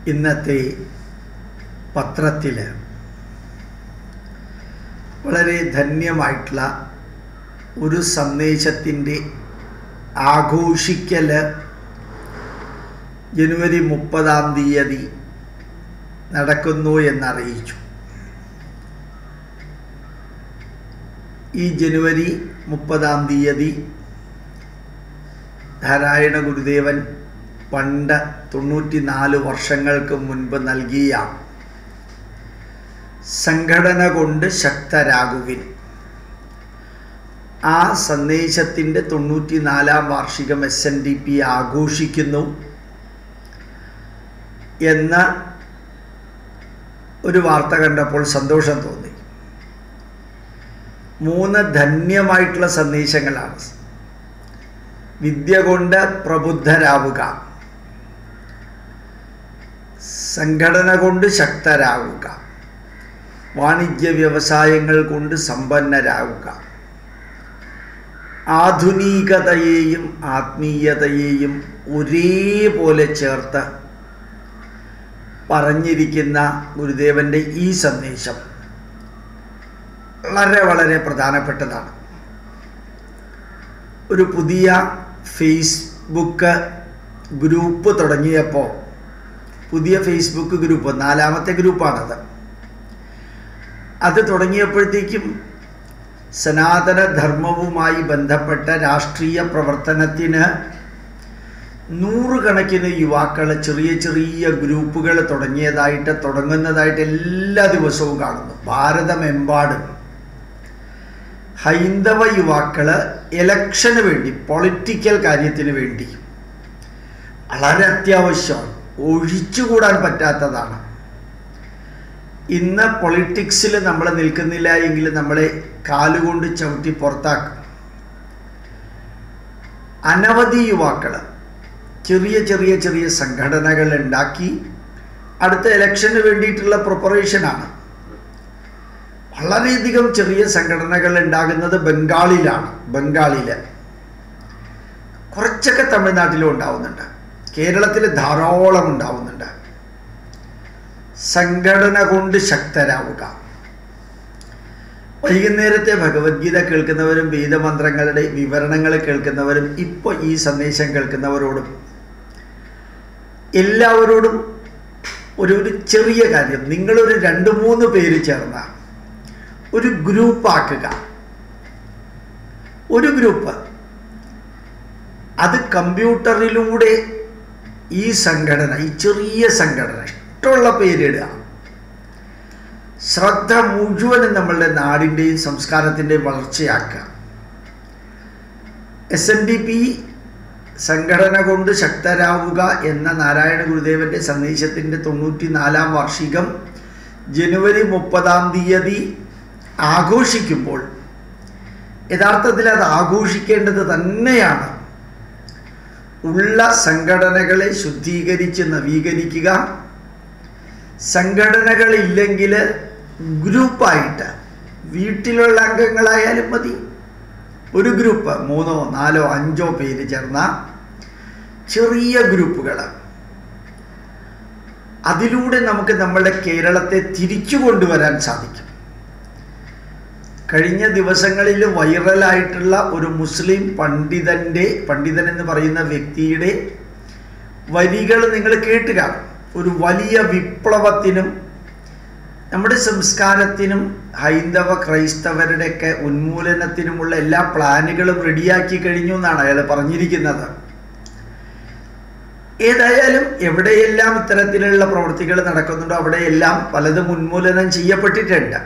ഇന്നത്തെ പത്രത്തിൽ വളരെ ധന്യമായിട്ടുള്ള ഒരു സന്ദേശത്തിൻ്റെ ആഘോഷിക്കൽ ജനുവരി മുപ്പതാം തീയതി നടക്കുന്നു എന്നറിയിച്ചു ഈ ജനുവരി മുപ്പതാം തീയതി നാരായണ ഗുരുദേവൻ പണ്ട് തൊണ്ണൂറ്റി നാല് വർഷങ്ങൾക്ക് മുൻപ് നൽകിയ സംഘടന കൊണ്ട് ശക്തരാകുവിൻ ആ സന്ദേശത്തിൻ്റെ തൊണ്ണൂറ്റി നാലാം വാർഷികം എസ് എൻ ഡി പി ആഘോഷിക്കുന്നു എന്ന ഒരു വാർത്ത കണ്ടപ്പോൾ സന്തോഷം തോന്നി മൂന്ന് ധന്യമായിട്ടുള്ള സന്ദേശങ്ങളാണ് വിദ്യ കൊണ്ട് പ്രബുദ്ധരാവുക സംഘടന കൊണ്ട് ശക്തരാവുക വാണിജ്യ വ്യവസായങ്ങൾ കൊണ്ട് സമ്പന്നരാവുക ആധുനികതയെയും ആത്മീയതയെയും ഒരേപോലെ ചേർത്ത് പറഞ്ഞിരിക്കുന്ന ഗുരുദേവൻ്റെ ഈ സന്ദേശം വളരെ വളരെ പ്രധാനപ്പെട്ടതാണ് ഒരു പുതിയ ഫേസ്ബുക്ക് ഗ്രൂപ്പ് തുടങ്ങിയപ്പോൾ പുതിയ ഫേസ്ബുക്ക് ഗ്രൂപ്പ് നാലാമത്തെ ഗ്രൂപ്പാണത് അത് തുടങ്ങിയപ്പോഴത്തേക്കും സനാതന ധർമ്മവുമായി ബന്ധപ്പെട്ട രാഷ്ട്രീയ പ്രവർത്തനത്തിന് നൂറുകണക്കിന് യുവാക്കൾ ചെറിയ ചെറിയ ഗ്രൂപ്പുകൾ തുടങ്ങിയതായിട്ട് തുടങ്ങുന്നതായിട്ട് എല്ലാ ദിവസവും കാണുന്നു ഭാരതമെമ്പാടും ഹൈന്ദവ യുവാക്കൾ എലക്ഷന് വേണ്ടി പൊളിറ്റിക്കൽ കാര്യത്തിന് വേണ്ടി വളരെ അത്യാവശ്യമാണ് ഒഴിച്ചുകൂടാൻ പറ്റാത്തതാണ് ഇന്ന് പൊളിറ്റിക്സിൽ നമ്മൾ നിൽക്കുന്നില്ല എങ്കിൽ നമ്മളെ കാലുകൊണ്ട് ചവിട്ടി പുറത്താക്കും അനവധി യുവാക്കൾ ചെറിയ ചെറിയ ചെറിയ സംഘടനകൾ ഉണ്ടാക്കി അടുത്ത ഇലക്ഷന് വേണ്ടിയിട്ടുള്ള പ്രിപ്പറേഷനാണ് വളരെയധികം ചെറിയ സംഘടനകൾ ഉണ്ടാകുന്നത് ബംഗാളിലാണ് ബംഗാളിൽ കുറച്ചൊക്കെ തമിഴ്നാട്ടിലും ഉണ്ടാവുന്നുണ്ട് കേരളത്തിൽ ധാരാളം ഉണ്ടാവുന്നുണ്ട് സംഘടന കൊണ്ട് ശക്തരാവുക വൈകുന്നേരത്തെ ഭഗവത്ഗീത കേൾക്കുന്നവരും വേദമന്ത്രങ്ങളുടെ വിവരണങ്ങൾ കേൾക്കുന്നവരും ഇപ്പോൾ ഈ സന്ദേശം കേൾക്കുന്നവരോടും എല്ലാവരോടും ഒരു ഒരു ചെറിയ കാര്യം നിങ്ങളൊരു രണ്ട് മൂന്ന് പേര് ചേർന്ന ഒരു ഗ്രൂപ്പ് ആക്കുക ഒരു ഗ്രൂപ്പ് അത് കമ്പ്യൂട്ടറിലൂടെ ഈ സംഘടന ഈ ചെറിയ സംഘടന ഇഷ്ടമുള്ള പേരിടുക ശ്രദ്ധ മുഴുവനും നമ്മളുടെ നാടിൻ്റെയും സംസ്കാരത്തിൻ്റെയും വളർച്ചയാക്കുക എസ് എൻ ഡി പി സംഘടന കൊണ്ട് ശക്തരാവുക എന്ന നാരായണ ഗുരുദേവൻ്റെ സന്ദേശത്തിൻ്റെ തൊണ്ണൂറ്റി നാലാം വാർഷികം ജനുവരി മുപ്പതാം തീയതി ആഘോഷിക്കുമ്പോൾ യഥാർത്ഥത്തിൽ അത് ആഘോഷിക്കേണ്ടത് തന്നെയാണ് ഉള്ള സംഘടനകളെ ശുദ്ധീകരിച്ച് നവീകരിക്കുക സംഘടനകളില്ലെങ്കിൽ ഗ്രൂപ്പായിട്ട് വീട്ടിലുള്ള അംഗങ്ങളായാലും മതി ഒരു ഗ്രൂപ്പ് മൂന്നോ നാലോ അഞ്ചോ പേര് ചേർന്ന ചെറിയ ഗ്രൂപ്പുകൾ അതിലൂടെ നമുക്ക് നമ്മളുടെ കേരളത്തെ തിരിച്ചു കൊണ്ടുവരാൻ സാധിക്കും കഴിഞ്ഞ ദിവസങ്ങളിൽ വൈറലായിട്ടുള്ള ഒരു മുസ്ലിം പണ്ഡിതൻ്റെ പണ്ഡിതൻ എന്ന് പറയുന്ന വ്യക്തിയുടെ വരികൾ നിങ്ങൾ കേട്ട് കാണും ഒരു വലിയ വിപ്ലവത്തിനും നമ്മുടെ സംസ്കാരത്തിനും ഹൈന്ദവ ക്രൈസ്തവരുടെയൊക്കെ ഉന്മൂലനത്തിനുമുള്ള എല്ലാ പ്ലാനുകളും റെഡിയാക്കി കഴിഞ്ഞു എന്നാണ് അയാൾ പറഞ്ഞിരിക്കുന്നത് ഏതായാലും എവിടെയെല്ലാം ഇത്തരത്തിലുള്ള പ്രവൃത്തികൾ നടക്കുന്നുണ്ടോ അവിടെയെല്ലാം പലതും ഉന്മൂലനം ചെയ്യപ്പെട്ടിട്ടുണ്ട്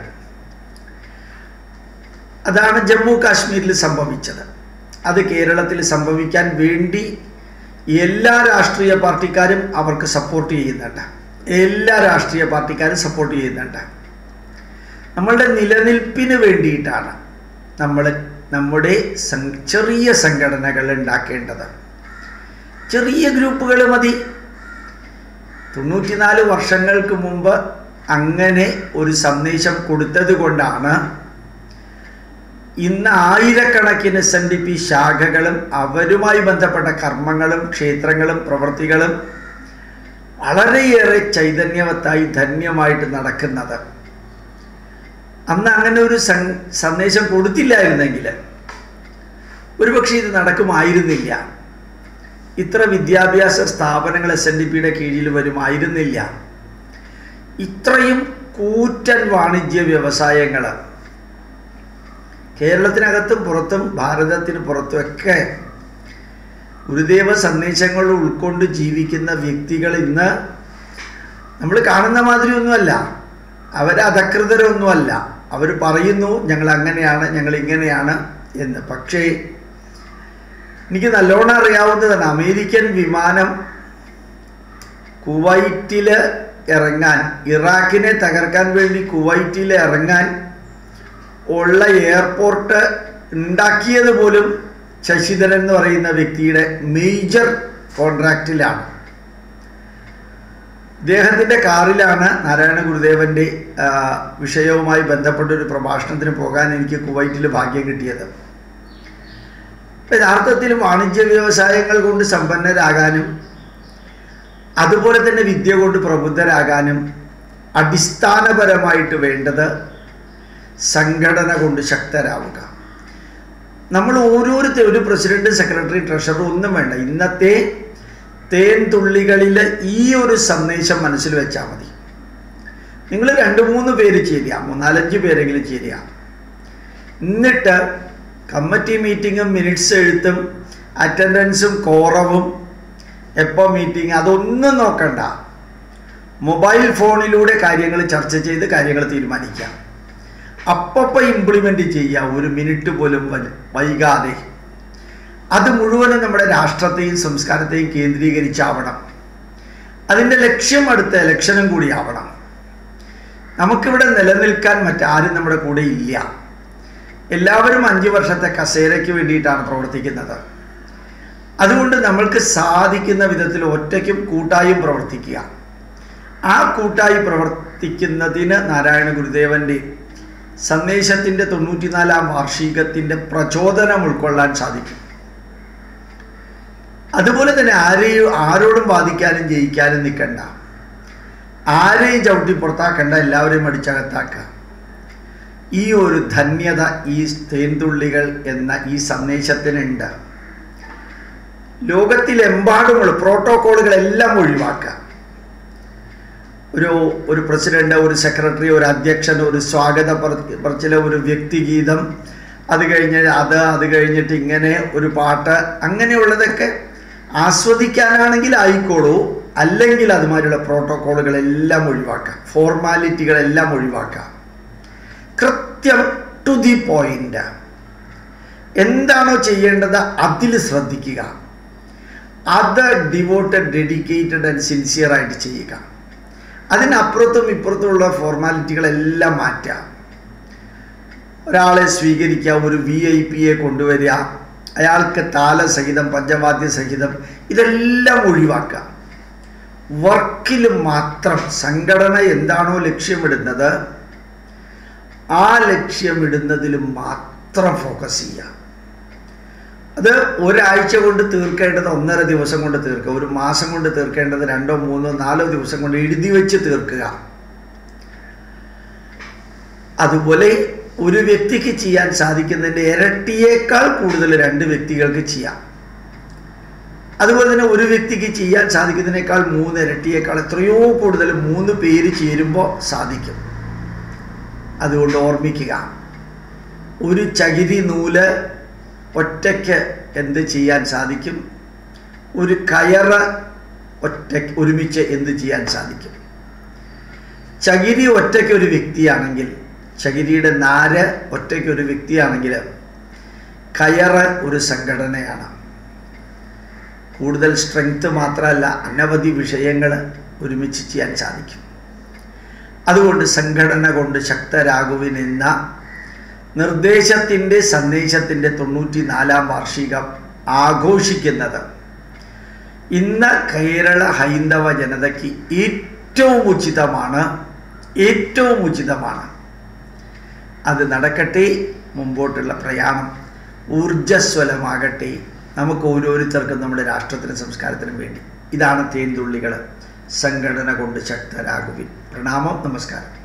അതാണ് ജമ്മു കാശ്മീരിൽ സംഭവിച്ചത് അത് കേരളത്തിൽ സംഭവിക്കാൻ വേണ്ടി എല്ലാ രാഷ്ട്രീയ പാർട്ടിക്കാരും അവർക്ക് സപ്പോർട്ട് ചെയ്യുന്നുണ്ട് എല്ലാ രാഷ്ട്രീയ പാർട്ടിക്കാരും സപ്പോർട്ട് ചെയ്യുന്നുണ്ട് നമ്മളുടെ നിലനിൽപ്പിന് വേണ്ടിയിട്ടാണ് നമ്മൾ നമ്മുടെ ചെറിയ സംഘടനകൾ ഉണ്ടാക്കേണ്ടത് ചെറിയ ഗ്രൂപ്പുകൾ മതി തൊണ്ണൂറ്റിനാല് വർഷങ്ങൾക്ക് മുമ്പ് അങ്ങനെ ഒരു സന്ദേശം കൊടുത്തത് കൊണ്ടാണ് ഇന്ന് ആയിരക്കണക്കിന് എസ് എൻ ഡി പി ശാഖകളും അവരുമായി ബന്ധപ്പെട്ട കർമ്മങ്ങളും ക്ഷേത്രങ്ങളും പ്രവൃത്തികളും വളരെയേറെ ചൈതന്യവത്തായി ധന്യമായിട്ട് നടക്കുന്നത് അന്ന് അങ്ങനെ ഒരു സന്ദേശം കൊടുത്തില്ലായിരുന്നെങ്കിൽ ഒരുപക്ഷെ ഇത് നടക്കുമായിരുന്നില്ല ഇത്ര വിദ്യാഭ്യാസ സ്ഥാപനങ്ങൾ എസ് എൻ ഡി പിയുടെ കീഴിൽ വരുമായിരുന്നില്ല ഇത്രയും കൂറ്റൻ വാണിജ്യ വ്യവസായങ്ങൾ കേരളത്തിനകത്തും പുറത്തും ഭാരതത്തിന് പുറത്തുമൊക്കെ ഗുരുദേവ സന്ദേശങ്ങൾ ഉൾക്കൊണ്ട് ജീവിക്കുന്ന വ്യക്തികൾ ഇന്ന് നമ്മൾ കാണുന്ന മാതിരി ഒന്നുമല്ല അവർ അധകൃതരൊന്നുമല്ല അവർ പറയുന്നു ഞങ്ങൾ അങ്ങനെയാണ് ഞങ്ങൾ ഇങ്ങനെയാണ് എന്ന് പക്ഷേ എനിക്ക് നല്ലോണം അറിയാവുന്നതാണ് അമേരിക്കൻ വിമാനം കുവൈറ്റിൽ ഇറങ്ങാൻ ഇറാഖിനെ തകർക്കാൻ വേണ്ടി കുവൈറ്റിൽ ഇറങ്ങാൻ ഉള്ള എയർപോർട്ട് ഉണ്ടാക്കിയത് പോലും ശശിധരൻ എന്ന് പറയുന്ന വ്യക്തിയുടെ മേജർ കോൺട്രാക്റ്റിലാണ് ഇദ്ദേഹത്തിൻ്റെ കാറിലാണ് നാരായണ ഗുരുദേവൻ്റെ വിഷയവുമായി ബന്ധപ്പെട്ട ഒരു പ്രഭാഷണത്തിന് പോകാൻ എനിക്ക് കുവൈറ്റിൽ ഭാഗ്യം കിട്ടിയത് യഥാർത്ഥത്തിൽ വാണിജ്യ വ്യവസായങ്ങൾ കൊണ്ട് സമ്പന്നരാകാനും അതുപോലെ തന്നെ വിദ്യ കൊണ്ട് പ്രബുദ്ധരാകാനും അടിസ്ഥാനപരമായിട്ട് വേണ്ടത് സംഘടന കൊണ്ട് ശക്തരാവുക നമ്മൾ ഓരോരുത്തർ ഒരു പ്രസിഡന്റ് സെക്രട്ടറി ട്രഷറർ ഒന്നും വേണ്ട ഇന്നത്തെ തേൻ തുള്ളികളിൽ ഈ ഒരു സന്ദേശം മനസ്സിൽ വെച്ചാൽ മതി നിങ്ങൾ രണ്ട് മൂന്ന് പേര് ചേരുക മൂന്നാലഞ്ച് പേരെങ്കിലും ചേരുക എന്നിട്ട് കമ്മിറ്റി മീറ്റിങ്ങും മിനിറ്റ്സ് എഴുത്തും അറ്റൻഡൻസും കോറവും എപ്പോൾ മീറ്റിംഗ് അതൊന്നും നോക്കണ്ട മൊബൈൽ ഫോണിലൂടെ കാര്യങ്ങൾ ചർച്ച ചെയ്ത് കാര്യങ്ങൾ തീരുമാനിക്കാം അപ്പം ഇംപ്ലിമെൻ്റ് ചെയ്യുക ഒരു മിനിറ്റ് പോലും വൈകാതെ അത് മുഴുവനും നമ്മുടെ രാഷ്ട്രത്തെയും സംസ്കാരത്തെയും കേന്ദ്രീകരിച്ചാവണം അതിൻ്റെ ലക്ഷ്യം അടുത്ത ഇലക്ഷനും കൂടി ആവണം നമുക്കിവിടെ നിലനിൽക്കാൻ മറ്റാരും നമ്മുടെ കൂടെ ഇല്ല എല്ലാവരും അഞ്ച് വർഷത്തെ കസേരയ്ക്ക് വേണ്ടിയിട്ടാണ് പ്രവർത്തിക്കുന്നത് അതുകൊണ്ട് നമ്മൾക്ക് സാധിക്കുന്ന വിധത്തിൽ ഒറ്റയ്ക്കും കൂട്ടായും പ്രവർത്തിക്കുക ആ കൂട്ടായി പ്രവർത്തിക്കുന്നതിന് നാരായണ ഗുരുദേവൻ്റെ സന്ദേശത്തിൻ്റെ തൊണ്ണൂറ്റിനാലാം വാർഷികത്തിൻ്റെ പ്രചോദനം ഉൾക്കൊള്ളാൻ സാധിക്കും അതുപോലെ തന്നെ ആരെയും ആരോടും ബാധിക്കാനും ജയിക്കാനും നിൽക്കണ്ട ആരെയും ചവിട്ടി പുറത്താക്കണ്ട എല്ലാവരെയും അടിച്ചകത്താക്കുക ഈ ഒരു ധന്യത ഈ തേൻതുള്ളികൾ എന്ന ഈ സന്ദേശത്തിനുണ്ട് ലോകത്തിലെമ്പാടുമുള്ള പ്രോട്ടോക്കോളുകളെല്ലാം ഒഴിവാക്കുക ഒരു ഒരു പ്രസിഡന്റ് ഒരു സെക്രട്ടറി ഒരു അധ്യക്ഷൻ ഒരു സ്വാഗത പറച്ചില ഒരു വ്യക്തിഗീതം അത് കഴിഞ്ഞ് അത് അത് കഴിഞ്ഞിട്ട് ഇങ്ങനെ ഒരു പാട്ട് അങ്ങനെയുള്ളതൊക്കെ ആസ്വദിക്കാനാണെങ്കിൽ ആയിക്കോളൂ അല്ലെങ്കിൽ അതുമാതിരിയുള്ള പ്രോട്ടോക്കോളുകളെല്ലാം ഒഴിവാക്കാം ഫോർമാലിറ്റികളെല്ലാം ഒഴിവാക്കാം കൃത്യം ടു ദി പോയിന്റ് എന്താണോ ചെയ്യേണ്ടത് അതിൽ ശ്രദ്ധിക്കുക അത് ഡിവോട്ടഡ് ഡെഡിക്കേറ്റഡ് ആൻഡ് സിൻസിയർ ആയിട്ട് ചെയ്യുക അതിനപ്പുറത്തും ഇപ്പുറത്തുമുള്ള ഫോർമാലിറ്റികളെല്ലാം മാറ്റുക ഒരാളെ സ്വീകരിക്കുക ഒരു വി ഐ പിയെ കൊണ്ടുവരിക അയാൾക്ക് താലസഹിതം പഞ്ചവാദ്യ സഹിതം ഇതെല്ലാം ഒഴിവാക്കുക വർക്കിൽ മാത്രം സംഘടന എന്താണോ ലക്ഷ്യമിടുന്നത് ആ ലക്ഷ്യമിടുന്നതിൽ മാത്രം ഫോക്കസ് ചെയ്യുക അത് ഒരാഴ്ച കൊണ്ട് തീർക്കേണ്ടത് ഒന്നര ദിവസം കൊണ്ട് തീർക്കുക ഒരു മാസം കൊണ്ട് തീർക്കേണ്ടത് രണ്ടോ മൂന്നോ നാലോ ദിവസം കൊണ്ട് എഴുതി വെച്ച് തീർക്കുക അതുപോലെ ഒരു വ്യക്തിക്ക് ചെയ്യാൻ സാധിക്കുന്നതിൻ്റെ ഇരട്ടിയേക്കാൾ കൂടുതൽ രണ്ട് വ്യക്തികൾക്ക് ചെയ്യാം അതുപോലെ തന്നെ ഒരു വ്യക്തിക്ക് ചെയ്യാൻ സാധിക്കുന്നതിനേക്കാൾ മൂന്ന് ഇരട്ടിയേക്കാൾ എത്രയോ കൂടുതൽ മൂന്ന് പേര് ചേരുമ്പോൾ സാധിക്കും അതുകൊണ്ട് ഓർമ്മിക്കുക ഒരു ചകിരി നൂല് ഒറ്റയ്ക്ക് എന്ത് ചെയ്യാൻ സാധിക്കും ഒരു കയറ് ഒറ്റ ഒരുമിച്ച് എന്ത് ചെയ്യാൻ സാധിക്കും ചകിരി ഒറ്റയ്ക്ക് ഒരു വ്യക്തിയാണെങ്കിൽ ചകിരിയുടെ നാര് ഒറ്റയ്ക്ക് ഒരു വ്യക്തിയാണെങ്കിൽ കയറ് ഒരു സംഘടനയാണ് കൂടുതൽ സ്ട്രെങ്ത് മാത്രമല്ല അനവധി വിഷയങ്ങൾ ഒരുമിച്ച് ചെയ്യാൻ സാധിക്കും അതുകൊണ്ട് സംഘടന കൊണ്ട് ശക്തരാകുവിനെന്ന നിർദ്ദേശത്തിൻ്റെ സന്ദേശത്തിൻ്റെ തൊണ്ണൂറ്റി നാലാം വാർഷികം ആഘോഷിക്കുന്നത് ഇന്ന് കേരള ഹൈന്ദവ ജനതയ്ക്ക് ഏറ്റവും ഉചിതമാണ് ഏറ്റവും ഉചിതമാണ് അത് നടക്കട്ടെ മുമ്പോട്ടുള്ള പ്രയാണം ഊർജസ്വലമാകട്ടെ നമുക്ക് ഓരോരുത്തർക്കും നമ്മുടെ രാഷ്ട്രത്തിനും സംസ്കാരത്തിനും വേണ്ടി ഇതാണ് തേൻതുള്ളികൾ സംഘടന കൊണ്ട് ശക്തരാകുവിൻ പ്രണാമം നമസ്കാരം